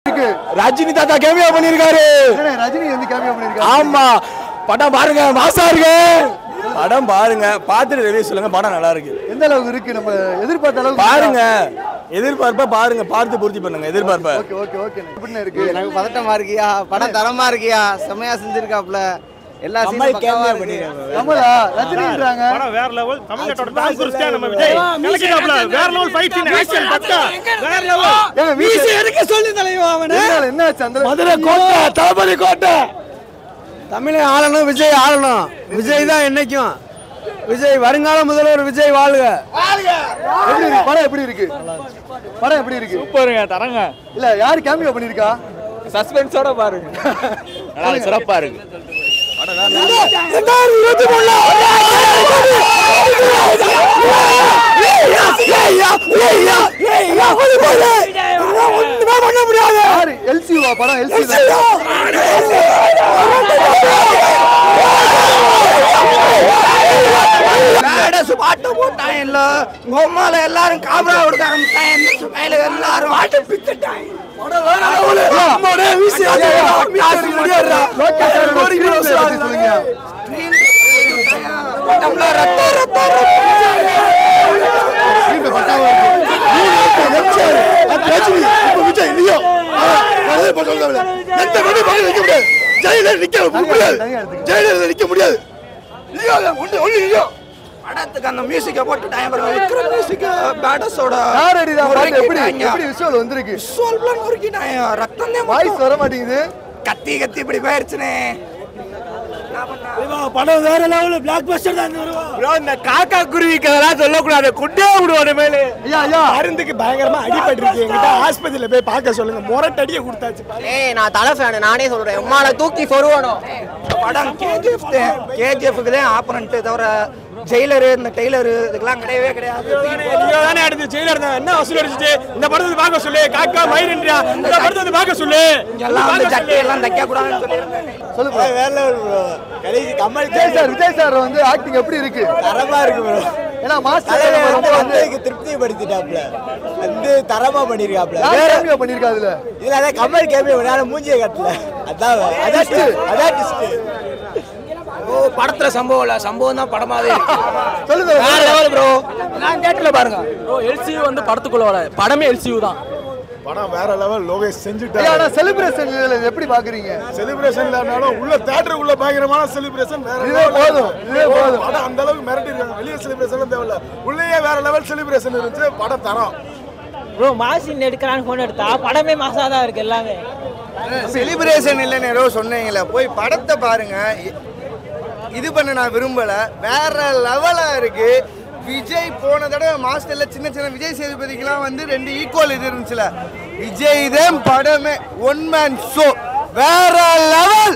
இருக்கு ரஜினி தாத்தா கேமியா பண்ணிருக்காரு என்னண்ணே, ரஜினி வந்து கேமியா பண்ணிருக்காரு ஆமா படம் பாருங்க மாசா இருக்கு படம் பாருங்க பார்த்துட்டு ரிவ்யூ சொல்லுங்க படம் நல்லா இருக்கு எந்த அளவுக்கு இருக்கு நம்ம எதிர்பார்த்த அளவுக்கு பாருங்க எதிர்பார்ப்ப பாருங்க பார்த்து பூர்த்தி பண்ணுங்க எதிர்பார்ப்ப ஓகே ஓகே ஓகே எப்படிண்ணே இருக்கு எனக்கு பதட்டமா இருக்கியா படம் தரமா இருக்கியா செம்மையா செஞ்சிருக்காப்ல எல்லா கமல் சீனும் பக்காவா cameo இருக்கு பண்ணிருக்காரு. கமலா ரஜினின்றாங்க படம் வேற லெவல் தமிழ்நாட்டோட டாப் குருஸ்டா நம்ம விஜய் கலக்கிட்டாப்ல வேற லெவல் ஃபைட் சீன் ஆக்ஷன் பக்கா வேற லெவல் ஏங்க வீசி எடுக்க சொல்லி தலைவா அவன என்ன ஆச்சு அந்த மதுரை கோட்டை தளபதி கோட்டை தமிழை ஆளணும் விஜய் ஆளணும் விஜய் தான் என்னைக்கும் விஜய் வருங்கால முதல்வர் விஜய் வாழ்க எப்படி இருக்கு படம் எப்படி இருக்கு படம் எப்படி இருக்கு சூப்பருங்க தரங்க இல்ல யாரு கேமியா பண்ணிருக்கா சஸ்பென்ஸோட பாருங்க நல்லா சிறப்பா இருக்கு ரெண்டாயிரம் இருபத்தி மூணுல ஒண்ணுமே பண்ண முடியாது யாரு எல்சிவா படம் எல்சி பாட்டு போட்டான் இல்ல பொம்மால எல்லாரும் காபரா கொடுக்க ஆரம்பிச்சாங்க எல்லாரும் பாட்டு பிச்சுட்டாங்க சொல்லுங்க நீங்க பக்காவா இருக்கு ரஜினி இப்ப விஜய் நீயோ எந்த வண்டி பக்கம் நிக்க முடியாது ஜெயிலர் நிக்க முடியாது ஜெயிலர் நிக்க முடியாது நீயோ ஒண்ணு ஒண்ணு நீயோ படத்துக்கு அந்த மியூசிக்கை போட்டுட்டாங்க பாருங்க விக்ரம் மியூசிக் பேடஸோட யார் அடிதா பாட்டு எப்படி எப்படி விஷுவல் வந்திருக்கு சொல்பன் முறுக்கிட்டாங்க ரத்தம் தான் வாய்ஸ் வர மாட்டேங்குது கத்தி கத்தி இப்படி போயிருச்சுனே படம் வேற லெவல் பிளாக் பஸ்டர் தான் ப்ரோ இந்த காக்கா குருவிக்கு அதெல்லாம் சொல்லக்கூடாது குட்டே விடுவோம் மேலே ஐயா ஐயா மருந்துக்கு பயங்கரமா அடிபட்டிருக்கு என்கிட்ட ஆஸ்பத்திரியில போய் பார்க்க சொல்லுங்க முரட்டடியை கொடுத்தாச்சு ஏய் நான் தலை ஃபேனு நானே சொல்றேன் உம்மால தூக்கி சொருவணும் படம் கேஜிஎஃப் கேஜிஎஃப்க்கு தான் ஆப்பரண்ட் தவிர ஜெயிலரு இந்த டெய்லரு இதுக்கெல்லாம் கிடையவே கிடையாது நீங்க தானே அடுத்து ஜெயிலர் இருந்தா என்ன வசூல் அடிச்சுட்டு இந்த படத்தை பார்க்க சொல்லு காக்கா மயிரின்றியா இந்த படத்தை பார்க்க சொல்லு எல்லாம் வந்து ஜட்டி எல்லாம் தைக்க கூடாதுன்னு சொல்லியிருக்காங்க சொல்லு bro. வேற லெவல் ப்ரோ கடைசி கமல் விஜய் சார் விஜய் சார் வந்து ஆக்டிங் எப்படி இருக்கு தரமா இருக்கு ப்ரோ ஏன்னா மாஸ்டர் ரொம்ப வந்து திருப்திப்படுத்திட்டாப்ல வந்து தரமா பண்ணிருக்காப்ல யார் கேமியா பண்ணிருக்கா அதுல இதுல அதான் கமல் கேமே விளையாட மூஞ்சியை கட்டல அதான் அதான் அதான் ட்விஸ்ட் ஓ படத்துல சம்பவம் இல்ல சம்பவம் தான் படமாவே சொல்லுங்க வேற லெவல் ப்ரோ நான் தேட்டர்ல பாருங்க ப்ரோ எல்சியூ வந்து படத்துக்குள்ள வர படமே எல்சியூ தான் படம் வேற லெவல் லோகேஷ் ஐயா செஞ்சுட்டாரு ஆனா செலிப்ரேஷன் எப்படி பாக்குறீங்க செலிப்ரேஷன் இல்லனாலும் உள்ள தியேட்டர் உள்ள பயங்கரமான செலிப்ரேஷன் வேற இதுவே level. போதும், இதுவே போதும். படம் அந்த அளவுக்கு மிரட்டி இருக்காங்க வெளியே செலிப்ரேஷன் தேவையில்ல உள்ளேயே வேற லெவல் செலிப்ரேஷன் இருந்துச்சு படம் தரம் ப்ரோ மாசின் எடுக்கிறான்னு ஃபோன் எடுத்தா படமே மாசா தான் இருக்கு எல்லாமே செலிப்ரேஷன் இல்லைன்னு ஏதோ சொன்னீங்களே போய் படத்தை பாருங்க இ- இது பண்ண நான் விரும்பல வேற லெவலா இருக்கு விஜய் போன தடவை மாஸ்டர்ல சின்ன சின்ன விஜய் சேதுபதிக்கெல்லாம் வந்து ரெண்டு ஈக்குவல் இது இருந்துச்சுல விஜய் தான் படமே ஒன் மேன் ஷோ வேற லெவல்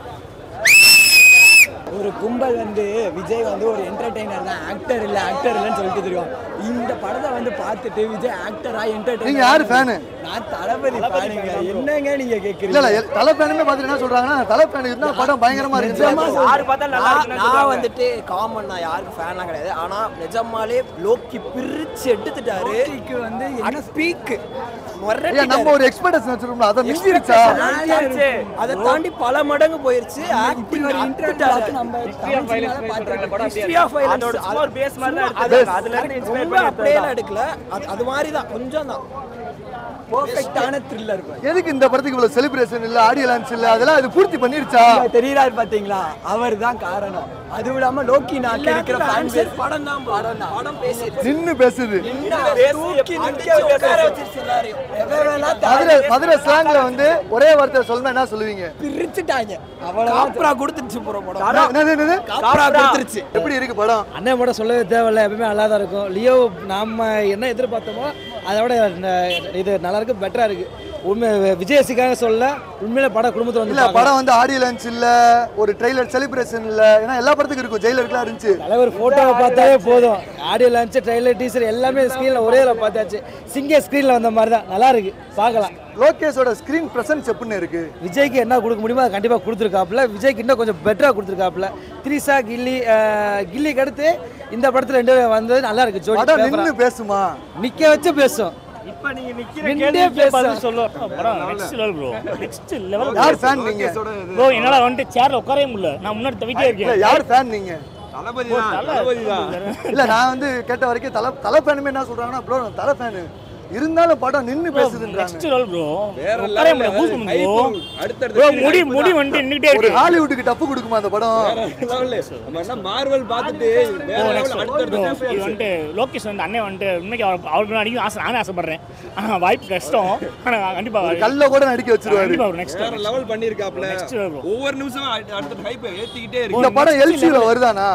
ஒரு கும்பல் வந்து விஜய் வந்து ஒரு என்டர்டெய்னர் தான் ஆக்டர் இல்ல ஆக்டர் இல்லைன்னு சொல்லிட்டு தெரியும் இந்த படத்தை வந்து பார்த்துட்டு விஜய் ஆக்டரா என்டர்டெய்னர் நீங்க யாரு fan? நான் தளபதி பாருங்க என்னங்க நீங்க இல்ல கேக்குறீங்க இல்ல எல்- தலை ஃபேனுமே பார்த்துட்டு என்ன சொல்றாங்கன்னா தலை ஃபேன் இருந்தா படம் பயங்கரமா நிஜமா இருக்கு சொல்றேன். நான் நான் வந்துட்டு காமன் நான் யாருக்கு ஃபேன்லாம் கிடையாது ஆனா நிஜமாலே லோக்கி பிரிச்சு எடுத்துட்டாரு வந்து என்ன ஸ்பீக் ஐயா நம்ம ஒரு எக்ஸ்பெக்டேஷன் வச்சிருக்கோம் அதை மிஞ்சிருச்சா அதை தாண்டி பல மடங்கு போயிருச்சு ஆக்டிங் ஒரு இன்டர்நெட் நம்ம ஹிஸ்டரி ஆஃப் அதோட சும்மா ஒரு base மாதிரி தான் அது எடுத்திருக்காங்க. அதுல இருந்து inspire ரொம்ப பண்ணி அப்படியே எடுத்தது எடுக்கல அது அது மாதிரி தான் கொஞ்சம் தான் பெர்ஃபெக்ட்டான த்ரில்லர் எதுக்கு இந்த படத்துக்கு இவ்வளவு செலிப்ரேஷன் இல்ல ஆடியோ லான்ச் இல்ல அதெல்லாம் அது பூர்த்தி பண்ணிருச்சா தெரியறாரு பாத்தீங்களா அவர் தான் காரணம் அதுவும் இல்லாம லோக்கி நாக்கு இருக்கிற ஃபேன் பேஸ் படம் தான் படம் தான் படம் பேசிடுச்சு நின்னு பேசுது தூக்கி நிக்க உட்கார வச்சிருச்சு எல்லாரையும். எவெவெல்லாம் மதுரை மதுரை ஸ்லாங்ல வந்து ஒரே வார்த்தை சொல்லணும் என்ன சொல்லுவீங்க பிரிச்சுட்டாங்க அவ்வளவு காப்ரா கொடுத்துருச்சு போற படம் என்னது, என்னது? காப்ரா கொடுத்துருச்சு எப்படி இருக்கு படம் அண்ணன் படம் சொல்லவே தேவையில்ல எப்பவுமே நல்லா தான் இருக்கும் லியோ நம்ம என்ன எதிர்பார்த்தோமோ அதை விட இந்த இது நல்லா இருக்கு பெட்டரா இருக்கு உண்மை விஜயசிக்காக சொல்ல உண்மையில படம் குடும்பத்தை வந்து இல்ல படம் வந்து ஆடியோ லான்ச் இல்ல ஒரு ட்ரெய்லர் செலிப்ரேஷன் இல்ல ஏன்னா எல்லா படத்துக்கும் இருக்கும் ஜெயிலருக்குலாம் இருந்துச்சு தலைவர் போட்டோவை பார்த்தாவே போதும் ஆடியோ லான்ச் ட்ரைலர் டீசர் எல்லாமே ஸ்க்ரீனில் ஒரே இதில் பார்த்தாச்சு சிங்க ஸ்க்ரீனில் வந்த மாதிரி தான் நல்லா இருக்கு பார்க்கலாம் லோகேஷோட ஸ்கிரீன் பிரசன்ஸ் எப்படின்னு இருக்கு விஜய்க்கு என்ன கொடுக்க முடியுமோ அதை கண்டிப்பாக கொடுத்துருக்காப்புல விஜய்க்கு இன்னும் கொஞ்சம் பெட்டராக கொடுத்துருக்காப்புல த்ரீசா கில்லி அஹ், கில்லிக்கு அடுத்து இந்த படத்தில் ரெண்டு பேரும் வந்தது நல்லா இருக்கு ஜோடி படம் பேப்பரா. நின்னு பேசுமா நிக்க வச்சு பேசும் இப்ப நீங்க நிக்கிற மிண்டே கேள்விக்கு பேச. பதில் சொல்லுவோம் படம் next level bro next level யார் ஃபேன் நீங்க ப்ரோ என்னால வந்துட்டு சேர்ல உட்காரவே முடியல நான் முன்னாடி தவிட்டே இல்ல இருக்கேன் யார் ஃபேன் நீங்க தளபதி தான் தளபதி தான் இல்ல நான் வந்து கேட்ட வரைக்கும் தலை தலை ஃபேனுமே என்ன சொல்றாங்கன்னா ப்ரோ நான் தலை ஃபேனு இருந்தாலும் படம் நின்னு பேசுதுன்றாங்க நெக்ஸ்ட் லெவல் ப்ரோ வேற உட்காரவே level, முடியல கூஸ் hype ப்ரோ அடுத்தடுத்து ப்ரோ முடி முடி வந்துட்டு நின்னுட்டே ஒரு இருக்கு ஹாலிவுட்டுக்கு டப்பு கொடுக்குமா அந்த படம் level. நம்ம என்ன மார்வல் பார்த்துட்டு வேற ப்ரோ level நெக்ஸ்ட் ப்ரோ அடுத்தடுத்து இது வந்துட்டு லோகேஷ் வந்து அண்ணன் வந்துட்டு உண்மைக்கு அவர் அவருக்கு அடிக்க ஆசை நானே ஆசைப்படுறேன் ஆனா வாய்ப்பு கஷ்டம் ஆனா கண்டிப்பா கல்ல கூட நடிக்க வச்சிருவாரு கண்டிப்பா ஒரு நெக்ஸ்ட் வேற லெவல் பண்ணிருக்காப்ல Next level. ஒவ்வொரு நிமிஷமும் அடு- அடுத்த ஹைப் ஏத்திக்கிட்டே இருக்கு இந்த படம் எல்சியில வருதானா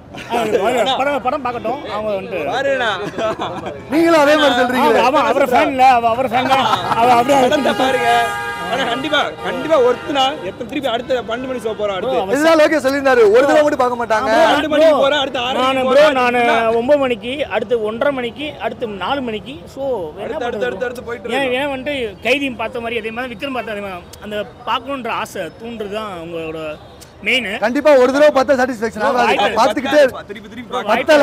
படம் படம் பார்க்கட்டும் அவங்க வந்துட்டு பாருடா நீங்களும் அதே மாதிரி சொல்றீங்களே அவன் அவர் ஃபேன்ல அவர் ஃபேன் தான் அவ படத்தை அப்படியே பாருங்க ஆனா கண்டிப்பா கண்டிப்பா ஒருத்தனா எத்தனை திருப்பி அடுத்த பன்னெண்டு மணி ஷோ போறோம் அடுத்து இதுதான் லோகே சொல்லியிருந்தாரு ஒரு தடவை மட்டும் பார்க்க மாட்டாங்க ரெண்டு மணிக்கு போறேன் அடுத்து ஆறு நான் மணிக்கு ப்ரோ போறேன் நான் ஒன்பது மணிக்கு அடுத்து ஒன்றரை மணிக்கு அடுத்து நாலு மணிக்கு ஸோ அடுத்து அடுத்து அடுத்து அடுத்து போயிட்டு ஏன் இருக்கு ஏன் வந்துட்டு கைதியும் பார்த்த மாதிரி அதே மாதிரி விக்ரம் பார்த்த அதே மாதிரி அந்த பார்க்கணுன்ற ஆசை தூண்டுறது தான் உங்களோட மெயின் கண்டிப்பா ஒரு தடவை பார்த்தா சாட்டிஸ்ஃபேக்ஷன் ஆகாது பார்த்துக்கிட்டே திருப்பி திருப்பி பார்க்க பத்தல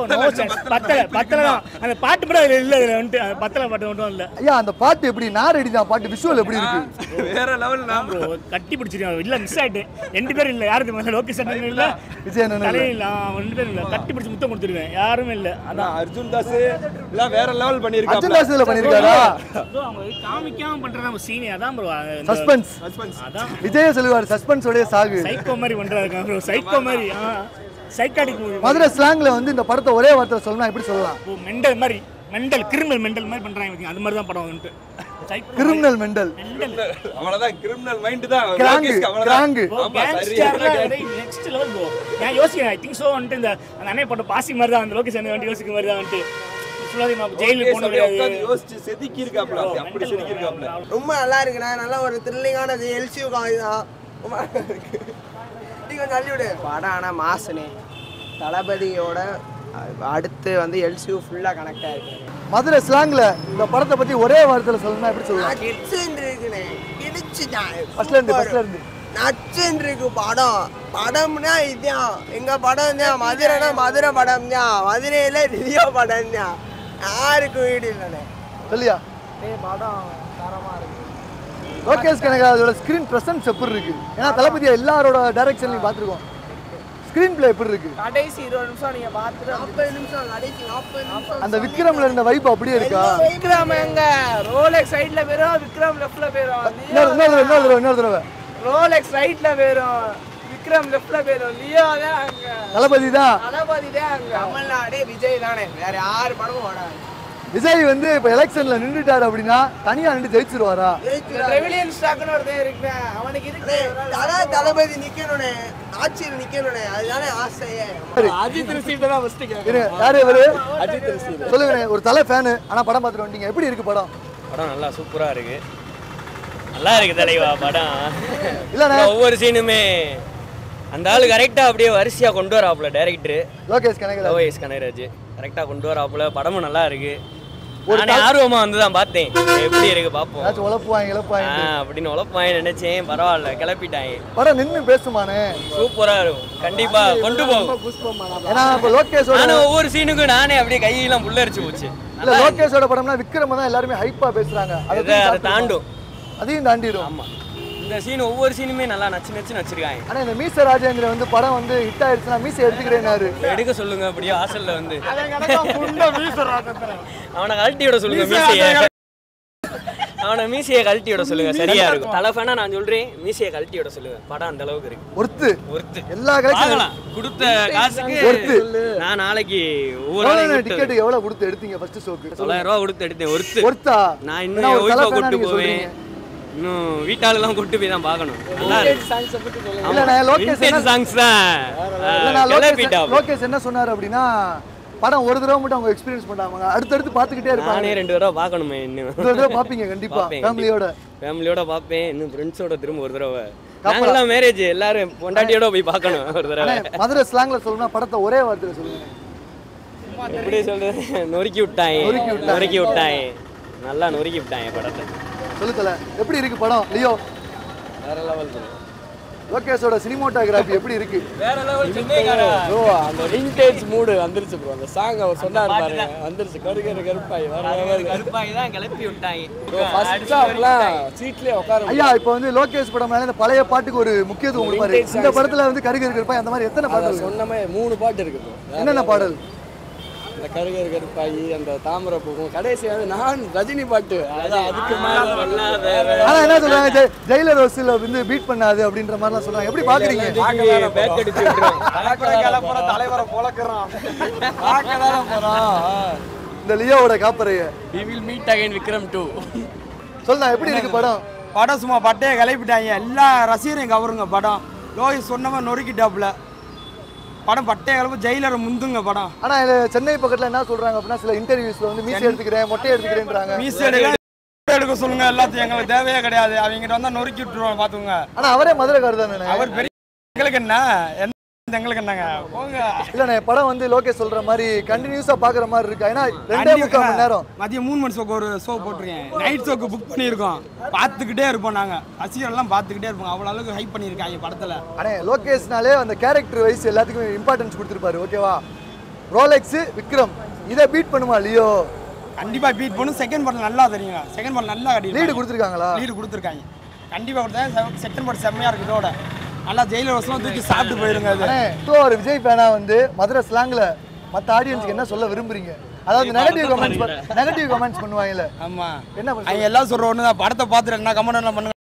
பத்தல பத்தல தான் அந்த பாட்டு கூட அதுல இல்ல இதுல வந்துட்டு அந்த பத்தல பாட்டு மட்டும் இல்ல ஐயா அந்த பாட்டு எப்படி நான் ரெடி தான் பாட்டு விஷுவல் எப்படி இருக்கு வேற லெவல் நான் ப்ரோ கட்டி பிடிச்சிருக்கேன் இல்ல மிஸ் ஆயிட்டு ரெண்டு பேரும் இல்ல யாருக்கு மேல லோகேஷ் அண்ணன் இல்ல விஜய் அண்ணனும் இல்ல. தலையும் இல்ல ஆ, ரெண்டு பேரும் இல்ல கட்டி பிடிச்சி முத்தம் கொடுத்துருவேன் யாருமே இல்ல அதான் அர்ஜுன் தாஸ் எல்லாம் வேற லெவல் அர்ஜுன் பண்ணிருக்காப்ல தாஸ் இதுல பண்ணிருக்காரா ப்ரோ அவங்க காமிக்காம பண்றது சீனி அதான் ப்ரோ சஸ்பென்ஸ் அதான் விஜய சொல்லுவார் சஸ்பென்ஸ் உடைய சாகு சைக்கோ மாதிரி பண்றாங்க ப்ரோ சைக்கோ மாதிரி ஆ சைக்காடிக் மூவி மதுரை ஸ்லாங்ல வந்து இந்த படத்தை ஒரே வார்த்தை சொல்லணும் எப்படி சொல்லலாம் ப்ரோ மெண்டல் மாதிரி மெண்டல் கிரிமினல் மெண்டல் மாதிரி பண்றாங்க இவங்க. அது மாதிரி தான் படம் வந்துட்டு சைக்கோ கிரிமினல் மெண்டல் மெண்டல் அவ்வளவுதான் கிரிமினல் மைண்ட் தான் கிராங்கு லோகேஷ்க்கு அவ்வளவுதான். கிராங்கு ஆமா சரியான gang. நெக்ஸ்ட் லெவல் ப்ரோ நான் யோசிக்கிறேன் ஐ திங்க் ஸோ வந்துட்டு இந்த அந்த அண்ணன் போட்ட பாசி மாதிரி தான் அந்த லோகேஷன் வந்துட்டு யோசிக்கிற மாதிரி தான் வந்துட்டு ஃபுல்லாக நம்ம ஜெயிலுக்கு லோகேஷ் போன அப்படியே கிடையாது உட்கார்ந்து யோசிச்சு செதுக்கி இருக்காப்ல அப்படி செதுக்கி இருக்காப்ல ரொம்ப நல்லா இருக்குண்ணா நல்ல ஒரு த்ரில்லிங்கானது எல்சியூ காய் தான் ரொம்ப நல்லா இருக்கு நீ கொஞ்சம் தள்ளி விடு படம் ஆனால் மாசுனே தளபதியோட அஹ், அடுத்து வந்து எல்சியூ ஃபுல்லாக கனெக்ட் ஆயிருக்கு மதுரை ஸ்லாங்ல இந்த படத்தை பத்தி ஒரே வார்த்தையில சொல்லணும்னா எப்படி சொல்லலாம் கிட்ஸுன்னு இருக்குண்ணே கிடிச்சுதான் ஃபர்ஸ்ட்ல இருந்து ஃபர்ஸ்ட்ல இருந்து நச்சுன்னு இருக்கு படம் படம்னா இதுதான் எங்க படம் தான் மதுரைனா மதுரை படம் தான் மதுரையில ரியோ படம் தான் யாருக்கும் வீடு இல்லைண்ணே சொல்லியா படம் தரமா இருக்கு லோகேஷ் கனகா அதோட ஸ்கிரீன் பிரசன்ஸ் எப்படி இருக்கு ஏன்னா தளபதியா எல்லாரோட டைரக்ஷன்லையும் பார்த்துருக்கோம் ஸ்கிரீன் பிளே எப்படி இருக்கு கடைசி இருபது நிமிஷம் நீங்க பார்த்துட்டு நாற்பது நிமிஷம் கடைசி நாற்பது நிமிஷம் அந்த விக்ரம்ல இருந்த வைப் அப்படியே இருக்கா விக்ரம் எங்க ரோலெக்ஸ் ரைட்ல போயிரும் விக்ரம் லெஃப்ட்ல போயிரும் இன்னொரு இன்னொரு தடவை இன்னொரு தடவை இன்னொரு தடவை ரோலெக்ஸ் ரைட்ல போயிரும் விக்ரம் லெஃப்ட்ல போயிரும் லியோ தான் அங்க தளபதி தான் தளபதி தான் அங்க தமிழ்நாடே விஜய் தானே வேற யாரு படமும் ஓடாது விஜய் வந்து இப்ப எலெக்ஷன்ல நின்றுட்டாரு அப்படின்னா தனியா நின்று ஜெயிச்சிருவாரா ரெவிலியன் ஸ்டாக்னு ஒருத்தன் இருக்கு அவனுக்கு இருக்கு தல தளபதி நிக்கணும்னே ஆட்சியில் நிக்கணும்னே அதுதானே ஆசையே அஜித் ரிசீவ்ட் தான் ஃபர்ஸ்ட் இருங்க யாரு இவரு சொல்லுங்க ஒரு தலை ஃபேனு ஆனா படம் பார்த்துட்டு வந்தீங்க எப்படி இருக்கு படம் படம் நல்லா சூப்பரா இருக்கு நல்லா இருக்கு தலைவா படம் இல்லண்ணே ஒவ்வொரு சீனுமே அந்த ஆளு கரெக்டா அப்படியே வரிசையா கொண்டு வராப்புல டைரக்டர் லோகேஷ் கனகா லோகேஷ் கனகராஜ் கரெக்டா கொண்டு வராப்புல படமும் நல்லா இருக்கு நானே ஆர்வமா வந்து தான் பார்த்தேன் எப்படி இருக்கு பார்ப்போம் ஏதாச்சும் உழப்புவாங்க ஆ, இழப்பாங்க அப்படின்னு உழப்பாங்க நினைச்சேன் பரவாயில்ல கிளப்பிட்டாங்க படம் நின்னு பேசுமானே சூப்பரா இருக்கும் கண்டிப்பா கொண்டு போகும் ஏன்னா இப்ப லோகேஷோட நானும் ஒவ்வொரு சீனுக்கும் நானே அப்படியே கையெல்லாம் புல்லரிச்சு போச்சு இல்ல லோகேஷோட படம்னா விக்ரம தான் எல்லாருமே ஹைப்பா பேசுறாங்க அதை அதை அதை தாண்டும் அதையும் தாண்டிடும் ஆமா இந்த சீன் ஒவ்வொரு சீனுமே நல்லா நச்சு நச்சு நச்சிருக்காங்க ஆனா இந்த மீச ராஜேந்திர வந்து படம் வந்து ஹிட் ஆயிடுச்சுன்னா மீச எடுத்துக்கிறேனாரு எடுக்க சொல்லுங்க அப்படியே ஹாஸ்டல்ல வந்து அவனை கழட்டி விட சொல்லுங்க மீசைய அவனை மீசையை கழட்டி விட சொல்லுங்க சரியா இருக்கும் தலை ஃபேனா நான் சொல்றேன் மீசையை கழட்டி விட சொல்லுங்க படம் அந்த அளவுக்கு இருக்கு ஒருத்து ஒருத்து எல்லா கலெக்ஷன் பார்க்கலாம் கொடுத்த காசுக்கு ஒருத்து. நான் நாளைக்கு ஒவ்வொரு நாளைக்கு டிக்கெட் எவ்வளவு கொடுத்து எடுத்தீங்க ஃபர்ஸ்ட் ஷோக்கு தொள்ளாயிரம் ரூபா கொடுத்து எடுத்தேன் ஒருத்து ஒருத்தா நான் ஏன்னா இன்னும் ஒரு ஒய்ஃபை தலை fan-ஆ கூட்டு நீங்க போவேன் சொல்றீங்க. இன்னும் வீட்டாளெல்லாம் கூட்டு போய் தான் பார்க்கணும் நல்லா இருக்கு இல்லண்ணே, லோகேஷ் என்ன- சாங்ஸ் தான் இல்ல, நான் கிளப்பிட்டா லோகேஷ் லோகேஷ் என்ன சொன்னாரு அப்படின்னா படம் ஒரு தடவை மட்டும் அவங்க எக்ஸ்பீரியன்ஸ் பண்ணாங்க அடுத்தடுத்து பார்த்துக்கிட்டே இருப்பாங்க நானே ரெண்டு தடவை பார்க்கணுமே இன்னும் இந்த தடவை பார்ப்பீங்க கண்டிப்பா பார்ப்பேன் ஃபேமிலியோட ஃபேமிலியோட பார்ப்பேன் இன்னும் ஃப்ரெண்ட்ஸோட திரும்ப ஒரு தடவை நாங்கெல்லாம் மேரேஜ் எல்லாரும் பொண்டாட்டியோட போய் பார்க்கணும் ஒரு தடவை அண்ணே, மதுரை ஸ்லாங்ல சொல்லணும்னா படத்தை ஒரே வார்த்தையில சொல்லுங்க எப்படி சொல்றது நொறுக்கி விட்டாங்க நொறுக்கி விட்டாங்க. நொறுக்கி விட்டாங்க நல்லா நொறுக்கி விட்டாங்க படத்தை சொல்லு தல எப்படி இருக்கு படம் லியோ வேற லெவல் லோகேஷோட சினிமோட்டோகிராஃபி எப்படி இருக்கு வேற லெவல் சென்னைக்காரா ப்ரோ அந்த விண்டேஜ் மூடு வந்துருச்சு ப்ரோ அந்த சாங் அவர் சொன்னார் பாருங்க வந்துருச்சு கருகரு கருப்பாய் வர கருப்பாய் கருப்பாய் தான் கிளப்பி விட்டாங்க ஃபர்ஸ்ட் ஹாஃப்லாம் சீட்லயே உட்கார ஐயா இப்போ வந்து லோகேஷ் படம் மேல இந்த பழைய பாட்டுக்கு ஒரு முக்கியத்துவம் கொடுப்பாரு Vintage இந்த songs. படத்துல வந்து கருகரு கருப்பாய் அந்த மாதிரி எத்தனை பாடல் இருக்கு? சொன்ன மாதிரி மூணு பாட்டு இருக்கு ப்ரோ என்னென்ன பாடல் இந்த கருகரு கருப்பாயி அந்த தாமரை பூக்கும் கடைசி வந்து நான் ரஜினி பாட்டு அதான் அதுக்கு மேல ஆனா என்ன சொல்றாங்க ஜெ- ஜெயிலர் வசூல வந்து பீட் பண்ணாது அப்படின்ற மாதிரிலாம் சொல்றாங்க எப்படி பாக்குறீங்க பேக் அடிச்சு விட்டுரும் தலைவரை பொழக்கிறான் இந்த லியோவோட காப்பறைய we will meet again Vikram two சொல்லுண்ணா எப்படி இருக்கு படம் படம் சும்மா பட்டையை கிளப்பிட்டாங்க எல்லா ரசிகரையும் கவருங்க படம் லோகி சொன்னவன் நொறுக்கிட்டாப்புல படம் பட்டையை கிளப்பு ஜெயிலர் முந்துங்க படம் ஆனா இதுல சென்னை பக்கத்துல என்ன சொல்றாங்க அப்படின்னா சில இன்டர்வியூஸ்ல வந்து மீசி எடுத்துக்கிறேன் மொட்டை எடுத்துக்கிறேன்றாங்க மீஸ் எடுக்க எடுக்க சொல்லுங்க எல்லாத்தையும் எங்களுக்கு தேவையே கிடையாது அவங்ககிட்ட வந்தா நொறுக்கி விட்டுருவோம் பாத்துக்கோங்க ஆனா அவரே மதுரைக்காரர் தானே அவர் பெரிய எங்களுக்கு என்ன என்ன எங்களுக்கு என்னங்க போங்க இல்லண்ணே படம் வந்து லோகேஷ் சொல்ற மாதிரி கண்டினியூஸா பாக்குற மாதிரி இருக்கு ஏன்னா ரெண்டே முக்கால் மணி நேரம் மதியம் மூணு மணி ஷோக்கு ஒரு ஷோ போட்டிருக்கேன் நைட் ஷோக்கு புக் பண்ணியிருக்கோம் பார்த்துக்கிட்டே இருப்போம் நாங்க ரசிகர் எல்லாம் பார்த்துக்கிட்டே இருப்போம் அவ்வளோ அளவுக்கு ஹைப் பண்ணியிருக்காங்க படத்துல அண்ணே லோகேஷ்னாலே அந்த கேரக்டர் வைஸ் எல்லாத்துக்கும் இம்பார்ட்டன்ஸ் கொடுத்துருப்பாரு ஓகேவா ரோலெக்ஸ் விக்ரம் இதை பீட் பண்ணுமா லியோ கண்டிப்பா பீட் பண்ணும் செகண்ட் படம் நல்லா தெரியுங்க செகண்ட் படம் நல்லா கட்டி லீடு கொடுத்துருக்காங்களா லீடு கொடுத்துருக்காங்க கண்டிப்பா கொடுத்தா செகண்ட் படம் செம்மையா இருக்கு இதோட நல்லா ஜெயிலர் வருஷம் தூக்கி சாப்பிட்டு போயிருங்க அது அண்ணே இப்போ ஒரு விஜய் ஃபேனா வந்து மதுரை ஸ்லாங்ல மற்ற ஆடியன்ஸ்க்கு என்ன சொல்ல விரும்புறீங்க அதாவது நெகட்டிவ் கமெண்ட்ஸ் நெகட்டிவ் கமெண்ட்ஸ் பண்ணுவாங்கல்ல ஆமா என்ன பண்ண அவங்க எல்லாம் சொல்ற ஒன்று தான் படத்தை பார்த்துட்டு என்ன கமெண்ட் எல்லாம் பண்ணுங்க